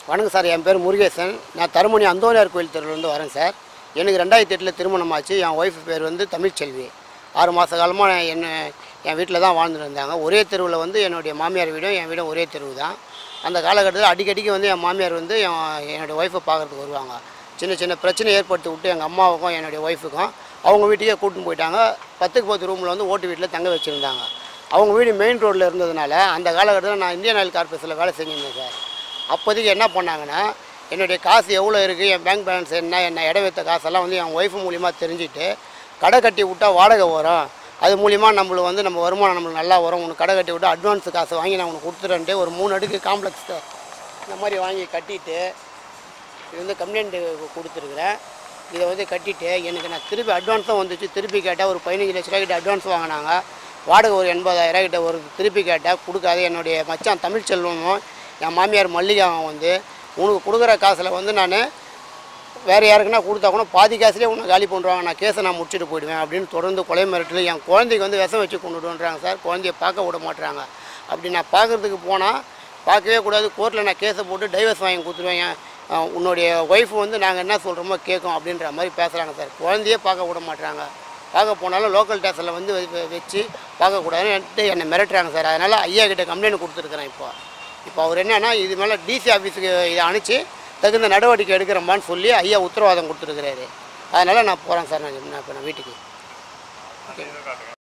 வணக்கம் சார் என் பேர் முருகேசன் நான் தருமணி அந்தோனியார் கோயில் தெருவிலேருந்து வரேன் சார் எனக்கு ரெண்டாயிரத்தி எட்டில் திருமணம் ஆச்சு என் ஒய்ஃப் பேர் வந்து தமிழ்ச்செல்வி ஆறு மாத காலமாக என்ன என் வீட்டில் தான் வாழ்ந்துட்டு இருந்தாங்க ஒரே தெருவில் வந்து என்னுடைய மாமியார் வீடும் என் வீடும் ஒரே தெருவு தான் அந்த காலகட்டத்தில் அடிக்கடிக்கு வந்து என் மாமியார் வந்து என் என்னுடைய ஒய்ஃபை பார்க்குறதுக்கு வருவாங்க சின்ன சின்ன பிரச்சனை ஏற்படுத்தி விட்டு எங்கள் அம்மாவுக்கும் என்னுடைய ஒய்ஃபுக்கும் அவங்க வீட்டுக்கே கூட்டின்னு போயிட்டாங்க பத்துக்கு பத்து ரூமில் வந்து ஓட்டு வீட்டில் தங்க வச்சுருந்தாங்க அவங்க வீடு மெயின் ரோட்டில் இருந்ததுனால அந்த காலகட்டத்தில் நான் இந்தியன் ஆயில் கார்பரேஷனில் வேலை செஞ்சுருந்தேன் சார் அப்போதைக்கு என்ன பண்ணாங்கன்னா என்னுடைய காசு எவ்வளோ இருக்குது என் பேங்க் பேலன்ஸ் என்ன என்ன இடம் வைத்த காசெல்லாம் வந்து என் ஒய்ஃப் மூலிமா தெரிஞ்சுட்டு கடை கட்டி விட்டா வாடகை வரும் அது மூலிமா நம்மளுக்கு வந்து நம்ம வருமானம் நம்மளுக்கு நல்லா வரும் உனக்கு கடை கட்டி விட்டு அட்வான்ஸ் காசு வாங்கி நான் உனக்கு கொடுத்துறேன்ட்டு ஒரு மூணு அடுக்கு காம்ப்ளெக்ஸ் இந்த மாதிரி வாங்கி கட்டிட்டு இது வந்து கம்ப்ளைண்ட் கொடுத்துருக்குறேன் இதை வந்து கட்டிட்டு எனக்கு நான் திருப்பி அட்வான்ஸும் வந்துச்சு திருப்பி கேட்டால் ஒரு பதினஞ்சு லட்ச ரூபா கிட்ட அட்வான்ஸ் வாங்கினாங்க வாடகை ஒரு எண்பதாயிரம் கிட்ட ஒரு திருப்பி கேட்டால் கொடுக்காது என்னுடைய மச்சான் தமிழ்ச்செல்வமும் என் மாமியார் மல்லிகாவும் வந்து உனக்கு கொடுக்குற காசில் வந்து நான் வேறு யாருக்குன்னா கொடுத்தா கூட பாதி காசுலேயே உன்னை காலி பண்ணுறாங்க நான் கேஸை நான் முடிச்சுட்டு போயிடுவேன் அப்படின்னு தொடர்ந்து கொலை மிரட்டல் என் குழந்தைக்கு வந்து விஷம் வச்சு கொண்டுடுன்றாங்க சார் குழந்தைய பார்க்க விட மாட்றாங்க அப்படி நான் பார்க்குறதுக்கு போனால் பார்க்கவே கூடாது கோர்ட்டில் நான் கேஸை போட்டு டைவர்ஸ் வாங்கி கொடுத்துருவேன் என், அஹ், உன்னுடைய ஒய்ஃப் வந்து நாங்கள் என்ன சொல்கிறோமோ கேட்கும் அப்படின்ற மாதிரி பேசுகிறாங்க சார் குழந்தையே பார்க்க விட மாட்றாங்க பார்க்க போனாலும் லோக்கல் ஸ்டேஷனில் வந்து வெ- வெ- வச்சு பார்க்கக்கூடாதுன்னு என்னை மிரட்டுறாங்க சார் அதனால் ஐயா கிட்ட கம்ப்ளைண்ட் கொடுத்துருக்குறேன் இப்போ இப்போ அவர் என்னன்னா இது மேலே டிசி ஆஃபீஸுக்கு இதை அனுப்பிச்சு தகுந்த நடவடிக்கை எடுக்கிறோமான்னு சொல்லி ஐயா உத்தரவாதம் கொடுத்துருக்குறாரு அதனால் நான் போகிறேன் சார் நான் இப்போ நான் வீட்டுக்கு